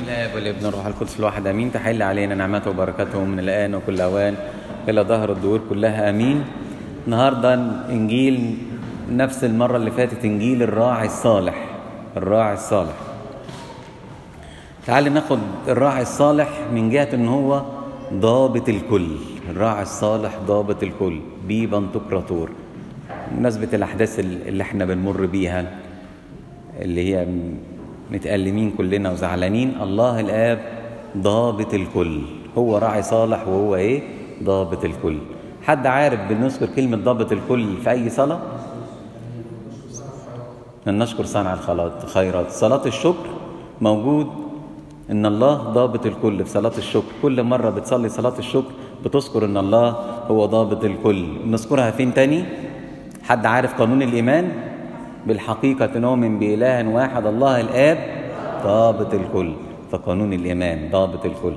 الاب والابن والروح القدس الواحد امين تحل علينا نعمته وبركاته من الان وكل اوان الى ظهر الدهور كلها امين النهارده انجيل نفس المره اللي فاتت انجيل الراعي الصالح الراعي الصالح تعال ناخد الراعي الصالح من جهه ان هو ضابط الكل الراعي الصالح ضابط الكل بيبا تقراطور بمناسبه الاحداث اللي احنا بنمر بيها اللي هي متألمين كلنا وزعلانين الله الآب ضابط الكل هو راعي صالح وهو إيه ضابط الكل حد عارف بنذكر كلمة ضابط الكل في أي صلاة أن نشكر صانع الخلاط خيرات صلاة الشكر موجود إن الله ضابط الكل في صلاة الشكر كل مرة بتصلي صلاة الشكر بتذكر إن الله هو ضابط الكل نذكرها فين تاني حد عارف قانون الإيمان بالحقيقة نؤمن بإله واحد الله الآب ضابط الكل فقانون الإيمان ضابط الكل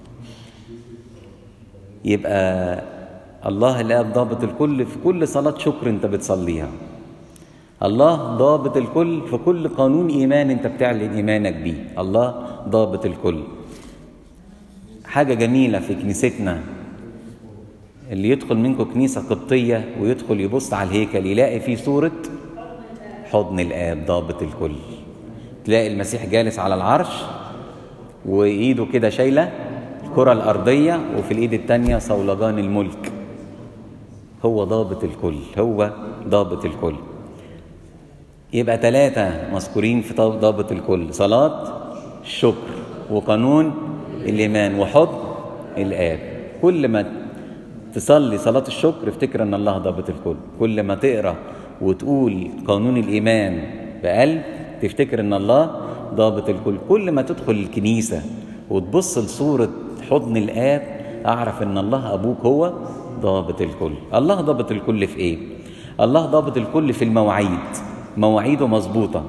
يبقى الله الآب ضابط الكل في كل صلاة شكر أنت بتصليها الله ضابط الكل في كل قانون إيمان أنت بتعلن إيمانك بيه الله ضابط الكل حاجة جميلة في كنيستنا اللي يدخل منكم كنيسة قبطية ويدخل يبص على الهيكل يلاقي فيه صورة حضن الآب ضابط الكل تلاقي المسيح جالس على العرش وإيده كده شايلة الكرة الأرضية وفي الإيد التانية صولجان الملك هو ضابط الكل هو ضابط الكل يبقى ثلاثة مذكورين في ضابط الكل صلاة الشكر وقانون الإيمان وحضن الآب كل ما تصلي صلاة الشكر افتكر أن الله ضابط الكل كل ما تقرأ وتقول قانون الإيمان بقلب تفتكر إن الله ضابط الكل كل ما تدخل الكنيسة وتبص لصورة حضن الآب أعرف إن الله أبوك هو ضابط الكل الله ضابط الكل في إيه؟ الله ضابط الكل في المواعيد مواعيده مظبوطة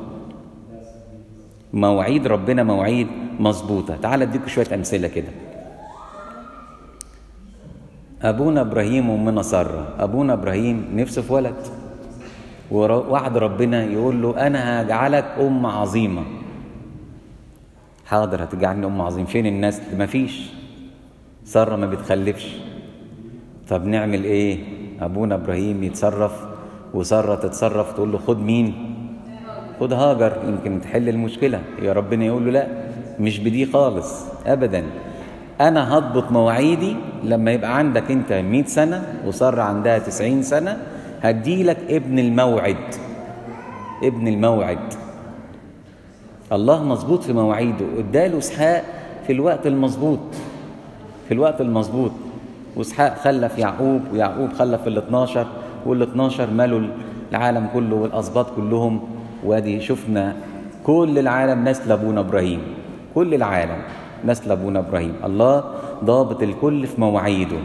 مواعيد ربنا مواعيد مظبوطة تعال اديكم شوية أمثلة كده أبونا إبراهيم وأمنا سارة أبونا إبراهيم نفسه في ولد ووعد ربنا يقول له انا هجعلك ام عظيمه حاضر هتجعلني ام عظيم فين الناس ما فيش ساره ما بتخلفش طب نعمل ايه ابونا ابراهيم يتصرف وساره تتصرف تقول له خد مين خد هاجر يمكن تحل المشكله يا ربنا يقول له لا مش بدي خالص ابدا انا هضبط مواعيدي لما يبقى عندك انت 100 سنه وساره عندها 90 سنه هديلك ابن الموعد ابن الموعد الله مظبوط في مواعيده اداله اسحاق في الوقت المظبوط في الوقت المظبوط واسحاق خلف يعقوب ويعقوب خلف ال 12 وال 12 مالوا العالم كله والاسباط كلهم وادي شفنا كل العالم نسل ابونا ابراهيم كل العالم نسل ابونا ابراهيم الله ضابط الكل في مواعيده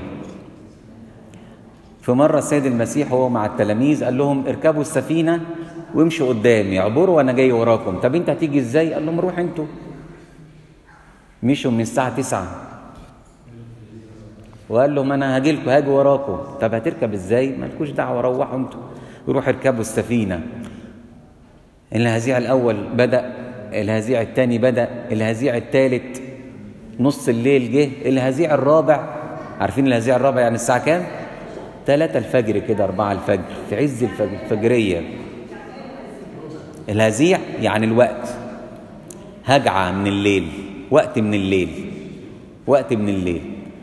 في مرة السيد المسيح وهو مع التلاميذ قال لهم اركبوا السفينة وامشوا قدامي اعبروا وانا جاي وراكم طب انت هتيجي ازاي قال لهم روح انتوا مشوا من الساعة تسعة وقال لهم انا هاجي لكم هاجي وراكم طب هتركب ازاي مالكوش دعوة روحوا انتوا روحوا اركبوا السفينة الهزيع الاول بدأ الهزيع الثاني بدأ الهزيع الثالث نص الليل جه الهزيع الرابع عارفين الهزيع الرابع يعني الساعة كام؟ ثلاثة الفجر كده أربعة الفجر في عز الفجرية الهزيع يعني الوقت هجعة من الليل وقت من الليل وقت من الليل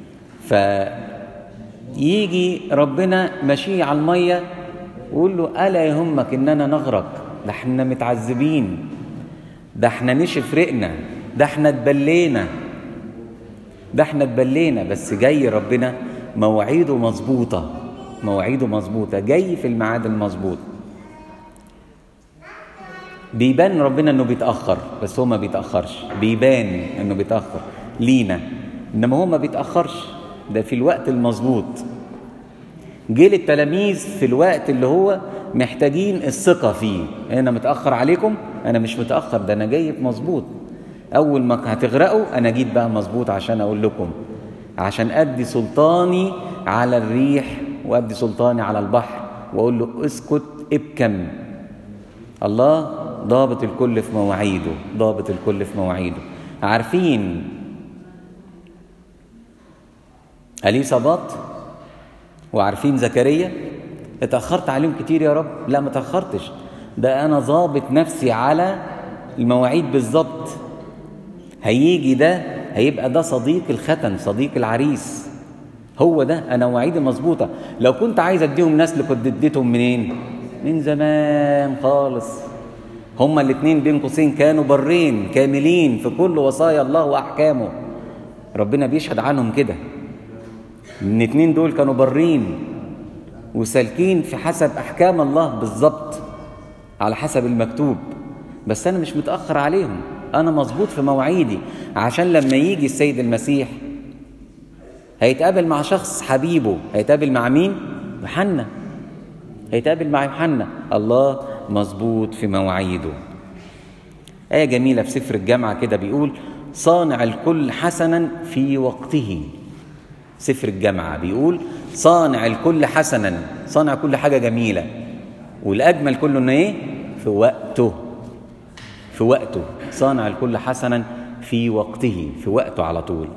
فيجي ربنا ماشي على المية ويقول له ألا يهمك إننا نغرق ده احنا متعذبين ده احنا نشف رقنا ده احنا اتبلينا ده احنا اتبلينا بس جاي ربنا مواعيده مظبوطه مواعيده مظبوطة جاي في الميعاد المظبوط بيبان ربنا انه بيتأخر بس هو ما بيتأخرش بيبان انه بيتأخر لينا انما هو ما بيتأخرش ده في الوقت المظبوط جه للتلاميذ في الوقت اللي هو محتاجين الثقة فيه انا متأخر عليكم انا مش متأخر ده انا جاي مظبوط اول ما هتغرقوا انا جيت بقى مظبوط عشان اقول لكم عشان ادي سلطاني على الريح وادي سلطاني على البحر واقول له اسكت ابكم الله ضابط الكل في مواعيده ضابط الكل في مواعيده عارفين اليصابات وعارفين زكريا اتاخرت عليهم كتير يا رب لا ما اتاخرتش ده انا ظابط نفسي على المواعيد بالظبط هيجي ده هيبقى ده صديق الختن صديق العريس هو ده انا مواعيدي مظبوطه لو كنت عايز اديهم نسل كنت اديتهم منين من زمان خالص هما الاتنين بين قوسين كانوا برين كاملين في كل وصايا الله واحكامه ربنا بيشهد عنهم كده ان اتنين دول كانوا برين وسالكين في حسب احكام الله بالظبط على حسب المكتوب بس انا مش متاخر عليهم انا مظبوط في مواعيدي عشان لما يجي السيد المسيح هيتقابل مع شخص حبيبه هيتقابل مع مين يوحنا هيتقابل مع يوحنا الله مظبوط في مواعيده آية جميلة في سفر الجامعة كده بيقول صانع الكل حسنا في وقته سفر الجامعة بيقول صانع الكل حسنا صانع كل حاجة جميلة والأجمل كله إنه إيه؟ في وقته في وقته صانع الكل حسنا في وقته في وقته على طول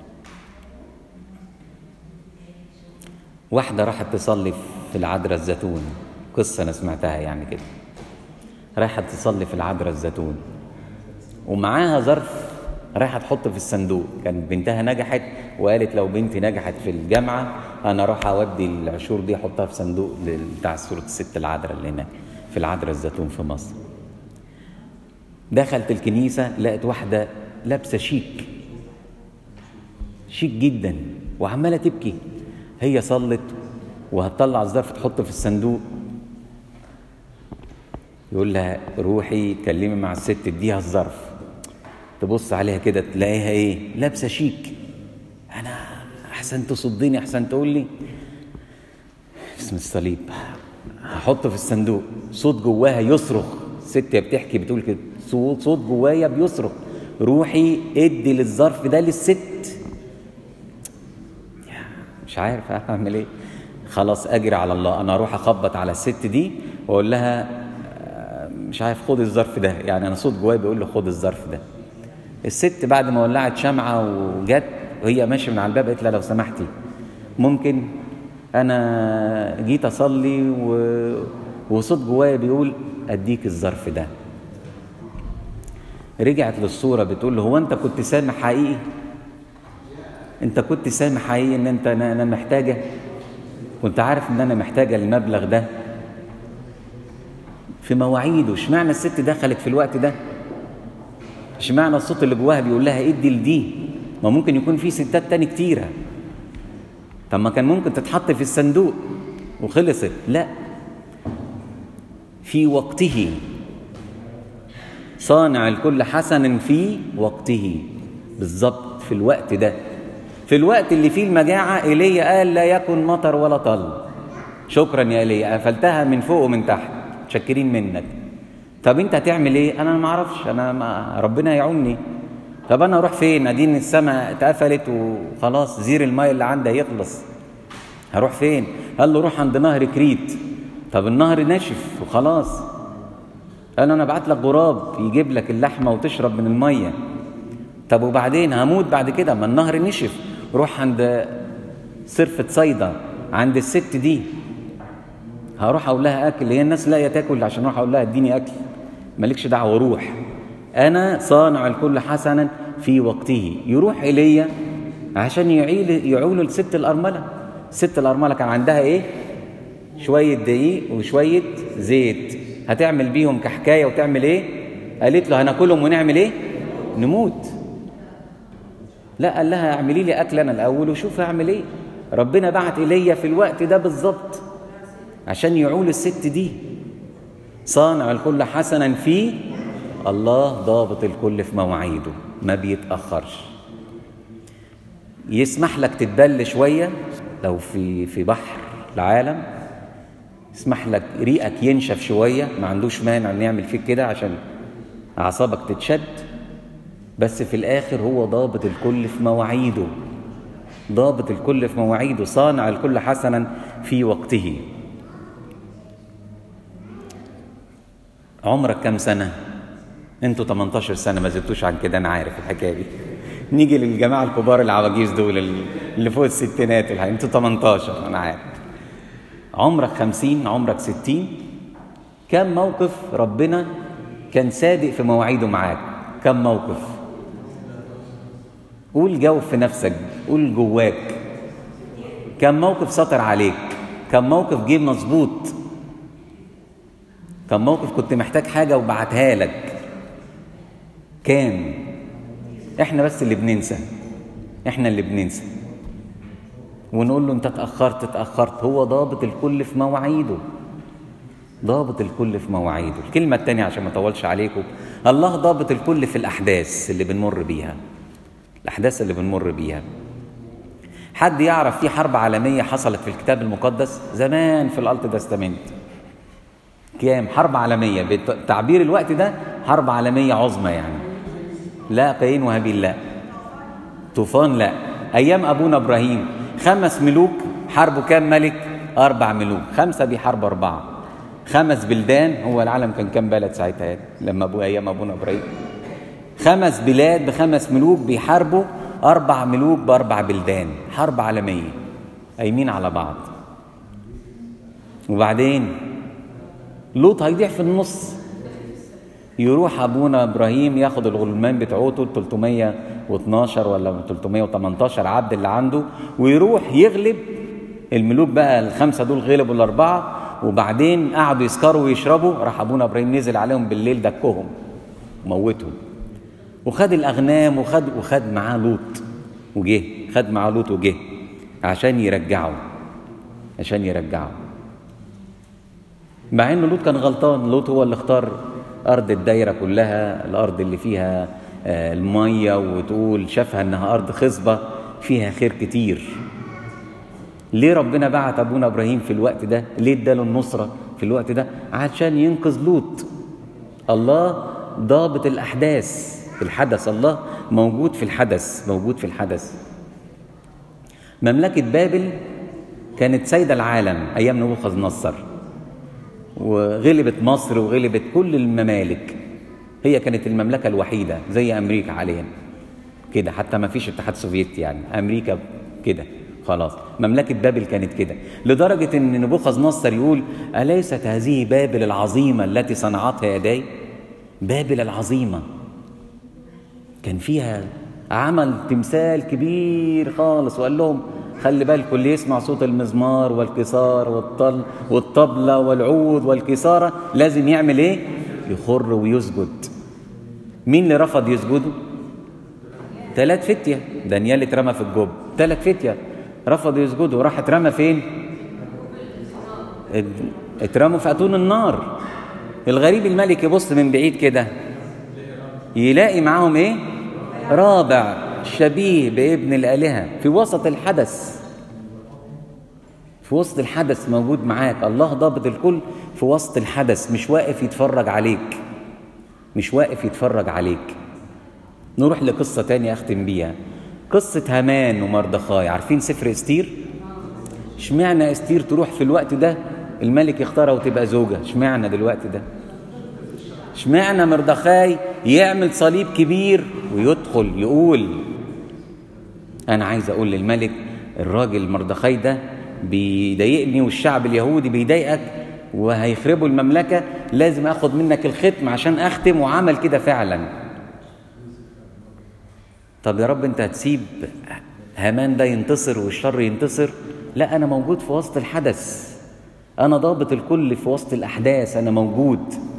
واحدة راحت تصلي في العذراء الزيتون قصة أنا سمعتها يعني كده رايحة تصلي في العذراء الزيتون ومعاها ظرف رايحة تحط في الصندوق كانت بنتها نجحت وقالت لو بنتي نجحت في الجامعة أنا راح أودي العشور دي أحطها في صندوق بتاع صورة الست العذراء اللي هناك في العذراء الزيتون في مصر دخلت الكنيسة لقت واحدة لابسة شيك شيك جدا وعمالة تبكي هي صلت وهتطلع الظرف تحطه في الصندوق يقول لها روحي كلمي مع الست اديها الظرف تبص عليها كده تلاقيها ايه لابسه شيك انا احسن تصدني احسن تقول لي اسم الصليب هحطه في الصندوق صوت جواها يصرخ ست بتحكي بتقول كده صوت صوت جوايا بيصرخ روحي ادي للظرف ده للست مش عارف اعمل ايه خلاص اجري على الله انا اروح اخبط على الست دي واقول لها مش عارف خد الظرف ده يعني انا صوت جوايا بيقول له خد الظرف ده الست بعد ما ولعت شمعه وجت وهي ماشيه من على الباب قالت لها لو سمحتي ممكن انا جيت اصلي و... وصوت جوايا بيقول اديك الظرف ده رجعت للصوره بتقول له هو انت كنت سامع حقيقي انت كنت سامع حقيقي ان انت انا, أنا محتاجه كنت عارف ان انا محتاجه المبلغ ده في مواعيده اشمعنى الست دخلت في الوقت ده اشمعنى الصوت اللي جواها بيقول لها ادي لدي ما ممكن يكون في ستات تاني كتيره طب ما كان ممكن تتحط في الصندوق وخلصت لا في وقته صانع الكل حسن في وقته بالظبط في الوقت ده في الوقت اللي فيه المجاعة إيليا قال لا يكن مطر ولا طل شكرا يا إيليا قفلتها من فوق ومن تحت متشكرين منك طب انت هتعمل ايه انا ما اعرفش انا ما ربنا يعوني طب انا اروح فين ادين السماء اتقفلت وخلاص زير الماء اللي عندي هيخلص هروح فين قال له روح عند نهر كريت طب النهر ناشف وخلاص قال انا ابعت لك غراب يجيب لك اللحمه وتشرب من الميه طب وبعدين هموت بعد كده ما النهر نشف روح عند صرفة صيدا عند الست دي هروح اقول لها اكل هي الناس لاقيه تاكل عشان اروح اقول لها اديني اكل مالكش دعوه روح انا صانع الكل حسنا في وقته يروح ايليا عشان يعيل يعول الست الارمله الست الارمله كان عندها ايه شويه دقيق وشويه زيت هتعمل بيهم كحكايه وتعمل ايه قالت له هناكلهم ونعمل ايه نموت لا قال لها اعملي لي اكل انا الاول وشوف اعمل ايه ربنا بعت ايليا في الوقت ده بالظبط عشان يعول الست دي صانع الكل حسنا فيه الله ضابط الكل في مواعيده ما بيتاخرش يسمح لك تتبل شويه لو في في بحر العالم يسمح لك ريقك ينشف شويه ما عندوش مانع انه يعمل فيك كده عشان اعصابك تتشد بس في الاخر هو ضابط الكل في مواعيده ضابط الكل في مواعيده صانع الكل حسنا في وقته عمرك كم سنة انتوا 18 سنه ما زدتوش عن كده انا عارف الحكايه دي نيجي للجماعه الكبار العواجيز دول اللي فوق الستينات والحاجة. انتوا 18 انا عارف عمرك 50 عمرك 60 كم موقف ربنا كان صادق في مواعيده معاك كم موقف قول جاوب في نفسك قول جواك كم موقف سطر عليك كم موقف جه مظبوط كم موقف كنت محتاج حاجة وبعتها لك كام احنا بس اللي بننسى احنا اللي بننسى ونقول له انت اتأخرت اتأخرت هو ضابط الكل في مواعيده ضابط الكل في مواعيده الكلمة التانية عشان ما اطولش عليكم الله ضابط الكل في الأحداث اللي بنمر بيها الأحداث اللي بنمر بيها حد يعرف في حرب عالمية حصلت في الكتاب المقدس زمان في الألت تستمنت كام حرب عالمية بتعبير الوقت ده حرب عالمية عظمى يعني لا قايين وهابيل لا طوفان لا أيام أبونا إبراهيم خمس ملوك حاربوا كام ملك أربع ملوك خمسة بيحاربوا أربعة خمس بلدان هو العالم كان كام بلد ساعتها لما أبو أيام أبونا إبراهيم خمس بلاد بخمس ملوك بيحاربوا أربع ملوك بأربع بلدان حرب عالمية قايمين على بعض وبعدين لوط هيضيع في النص يروح ابونا ابراهيم ياخد الغلمان بتوعته 312 ولا 318 عبد اللي عنده ويروح يغلب الملوك بقى الخمسه دول غلبوا الاربعه وبعدين قعدوا يسكروا ويشربوا راح ابونا ابراهيم نزل عليهم بالليل دكهم موتهم وخد الاغنام وخد وخد معاه لوط وجه خد معاه لوط وجه عشان يرجعه عشان يرجعه مع ان لوط كان غلطان لوط هو اللي اختار ارض الدايره كلها الارض اللي فيها الميه وتقول شافها انها ارض خصبه فيها خير كتير ليه ربنا بعت ابونا ابراهيم في الوقت ده ليه اداله النصره في الوقت ده عشان ينقذ لوط الله ضابط الاحداث الحدث الله موجود في الحدث موجود في الحدث مملكه بابل كانت سيده العالم ايام نبوخذ نصر وغلبت مصر وغلبت كل الممالك هي كانت المملكة الوحيدة زي أمريكا حاليا كده حتى ما فيش اتحاد سوفيتي يعني أمريكا كده خلاص مملكة بابل كانت كده لدرجة أن نبوخذ نصر يقول أليست هذه بابل العظيمة التي صنعتها يداي بابل العظيمة كان فيها عمل تمثال كبير خالص وقال لهم خلي بالكم اللي يسمع صوت المزمار والكسار والطل والطبلة والعود والكسارة لازم يعمل ايه؟ يخر ويسجد مين اللي رفض يسجدوا؟ ثلاث فتية دانيال اترمى في الجب ثلاث فتية رفضوا يسجدوا راح اترمى فين؟ اترموا في أتون النار الغريب الملك يبص من بعيد كده يلاقي معاهم ايه؟ رابع شبيه بابن الآلهة في وسط الحدث في وسط الحدث موجود معاك الله ضابط الكل في وسط الحدث مش واقف يتفرج عليك مش واقف يتفرج عليك نروح لقصة تانية أختم بيها قصة هامان ومردخاي عارفين سفر استير اشمعنى استير تروح في الوقت ده الملك يختارها وتبقى زوجة اشمعنى دلوقتي ده اشمعنى مردخاي يعمل صليب كبير ويدخل يقول انا عايز اقول للملك الراجل مردخاي ده بيضايقني والشعب اليهودي بيضايقك وهيخربوا المملكة لازم اخد منك الختم عشان اختم وعمل كده فعلا طب يا رب انت هتسيب هامان ده ينتصر والشر ينتصر لا انا موجود في وسط الحدث انا ضابط الكل في وسط الاحداث انا موجود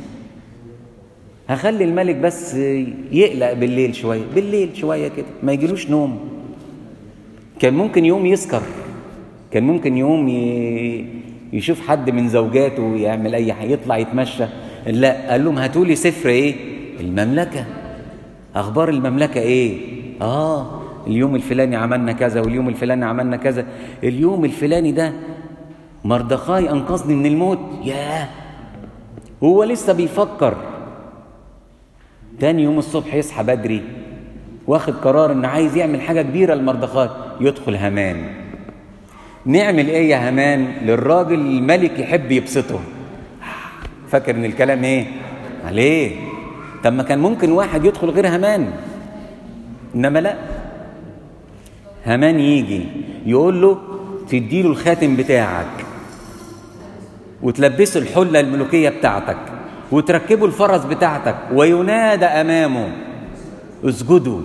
هخلي الملك بس يقلق بالليل شويه بالليل شويه كده ما يجيلوش نوم كان ممكن يوم يسكر كان ممكن يوم ي... يشوف حد من زوجاته يعمل اي حاجه يطلع يتمشى لا قال لهم هاتوا لي سفر ايه المملكه اخبار المملكه ايه اه اليوم الفلاني عملنا كذا واليوم الفلاني عملنا كذا اليوم الفلاني ده مردخاي انقذني من الموت ياه هو لسه بيفكر تاني يوم الصبح يصحى بدري واخد قرار ان عايز يعمل حاجه كبيره لمردخاي يدخل هامان نعمل ايه يا هامان للراجل الملك يحب يبسطه فاكر ان الكلام ايه عليه طب ما كان ممكن واحد يدخل غير هامان انما لا هامان يجي يقول له تديله الخاتم بتاعك وتلبسه الحلة الملوكية بتاعتك وتركبه الفرس بتاعتك وينادى أمامه اسجدوا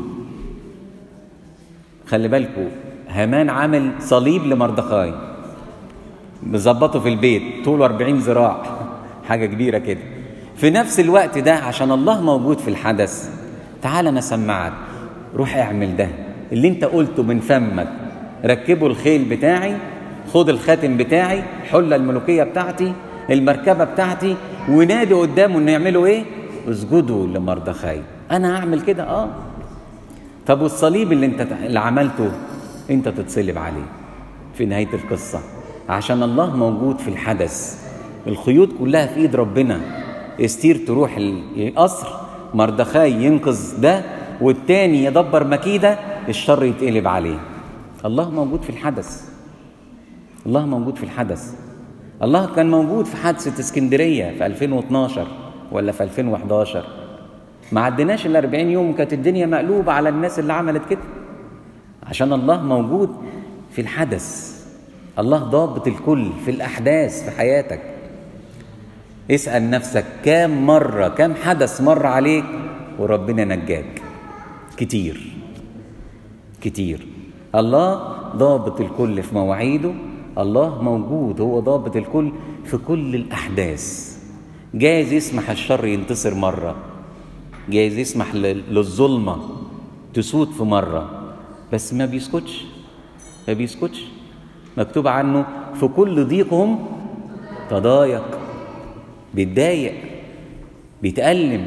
خلي بالكوا هامان عامل صليب لمردخاي مظبطه في البيت طوله 40 ذراع حاجة كبيرة كده في نفس الوقت ده عشان الله موجود في الحدث تعال انا اسمعك روح اعمل ده اللي انت قلته من فمك ركبوا الخيل بتاعي خد الخاتم بتاعي حلة الملوكية بتاعتي المركبة بتاعتي ونادي قدامه انه يعملوا ايه اسجدوا لمردخاي انا هعمل كده اه طب والصليب اللي انت اللي عملته انت تتصلب عليه في نهاية القصة عشان الله موجود في الحدث الخيوط كلها في ايد ربنا استير تروح القصر مردخاي ينقذ ده والتاني يدبر مكيدة الشر يتقلب عليه الله موجود في الحدث الله موجود في الحدث الله كان موجود في حادثة اسكندرية في 2012 ولا في 2011 ما عدناش ال 40 يوم كانت الدنيا مقلوبة على الناس اللي عملت كده عشان الله موجود في الحدث الله ضابط الكل في الأحداث في حياتك اسأل نفسك كام مرة كام حدث مر عليك وربنا نجاك كتير كتير الله ضابط الكل في مواعيده الله موجود هو ضابط الكل في كل الأحداث جايز يسمح الشر ينتصر مرة جايز يسمح للظلمة تسود في مرة بس ما بيسكتش ما بيسكتش مكتوب عنه في كل ضيقهم تضايق بيتضايق بيتألم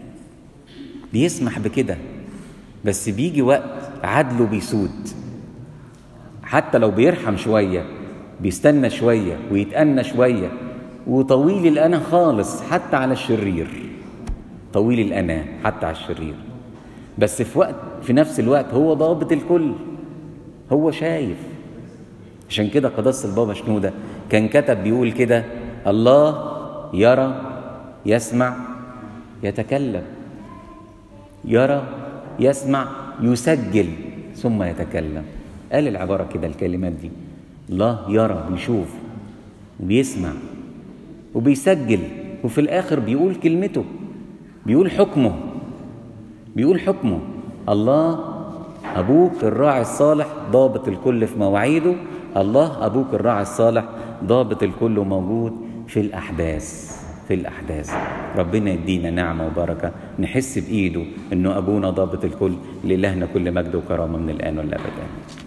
بيسمح بكده بس بيجي وقت عدله بيسود حتى لو بيرحم شوية بيستنى شوية ويتأنى شوية وطويل الأنا خالص حتى على الشرير طويل الأنا حتى على الشرير بس في وقت في نفس الوقت هو ضابط الكل هو شايف عشان كده قداسة البابا شنودة كان كتب بيقول كده الله يرى يسمع يتكلم يرى يسمع يسجل ثم يتكلم قال العبارة كده الكلمات دي الله يرى بيشوف وبيسمع وبيسجل وفي الآخر بيقول كلمته بيقول حكمه بيقول حكمه الله أبوك الراعي الصالح ضابط الكل في مواعيده الله أبوك الراعي الصالح ضابط الكل وموجود في الأحداث في الأحداث ربنا يدينا نعمة وبركة نحس بإيده إنه أبونا ضابط الكل لإلهنا كل مجد وكرامة من الآن والأبد آمين